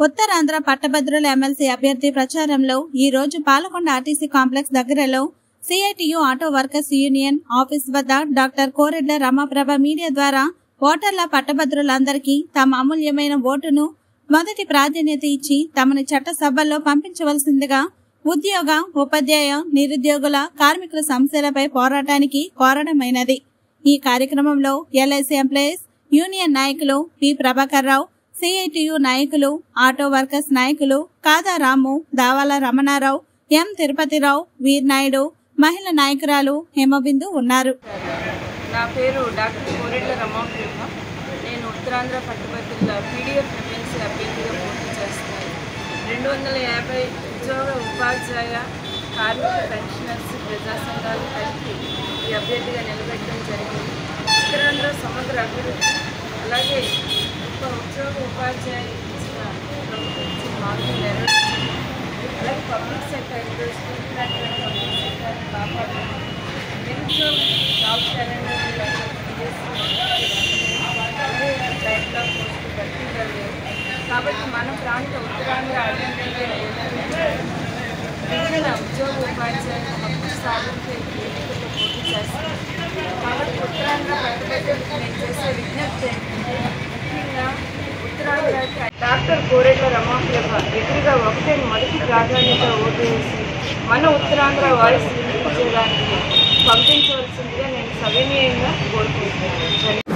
ఉత్తరాంధ్ర పట్టభద్రుల ఎమ్మెల్సీ అభ్యర్థి ప్రచారంలో ఈ రోజు పాలకొండ ఆర్టీసీ కాంప్లెక్స్ దగ్గరలో CITU auto workers union office వద్ద డాక్టర్ కోరెడ్ల రమాప్రభ మీడియా ద్వారా ఓటర్ల పట్టభద్రులందరికీ తమ అమూల్యమైన ఓటును మొదటి ప్రాధాన్యత ఇచ్చి తమని చట్టసభల్లో పంపించవలసిందిగా ఉద్యోగ ఉపాధ్యాయ నిరుద్యోగుల కార్మికుల సమస్యలపై పోరాటానికి కోరడమైనది ఈ కార్యక్రమంలో ఎల్ఐసి ఎంప్లాయీస్ యూనియన్ నాయకులు పి ప్రభాకర్ రావు సిఐటియు నాయకులు ఆటో వర్కర్స్ నాయకులు కాదా రాము దావాల రమణారావు ఎం తిరుపతిరావు వీర్నాయుడు మహిళా నాయకురాలు హేమబిందు ఉన్నారు నా పేరు డాక్టర్ కోరెడ్ల రమాప్రేమ నేను ఉత్తరాంధ్ర పట్టుభద్రుల పీడిఎఫ్ ఎమ్మెల్సీ అభ్యర్థిగా పోటీ చేస్తున్నాను రెండు వందల యాభై ఉద్యోగ ఉపాధ్యాయ కార్మిక పెన్షనర్స్ ప్రజా సంఘాలు కలిపి ఈ అభ్యర్థిగా నిలబెట్టడం జరిగింది ఉత్తరాంధ్ర సమగ్ర అభివృద్ధి అలాగే ఒక ఉద్యోగ ఉపాధ్యాయులు ఇచ్చిన ప్రభుత్వం ఇచ్చిన హామీలు నెరవేర్చడం అలాగే పబ్లిక్ సెక్టర్ ఈరోజు తీసుకున్నటువంటి పబ్లిక్ సెక్టర్ని కాపాడడం నిరుద్యోగ జాబ్ క్యాలెండర్ కాబట్టి మన ప్రాంత ఉత్తరాంధ్ర అభివృద్ధిలో మిగిలిన ఉద్యోగ ఉపాధ్యాయుల హక్కు సాధించే వేదికతో పోటీ చేస్తాం కాబట్టి ఉత్తరాంధ్ర ప్రతిపక్షులకు నేను చేసే విజ్ఞప్తి ఏంటంటే ముఖ్యంగా ఉత్తరాంధ్రకి డాక్టర్ కోరెట్ల రమాప్రభ ఎదురుగా ఒకటే మొదటి ప్రాధాన్యత ఓటు వేసి మన ఉత్తరాంధ్ర వాయిస్ వినిపించడానికి పంపించవలసిందిగా నేను సవినీయంగా కోరుకుంటున్నాను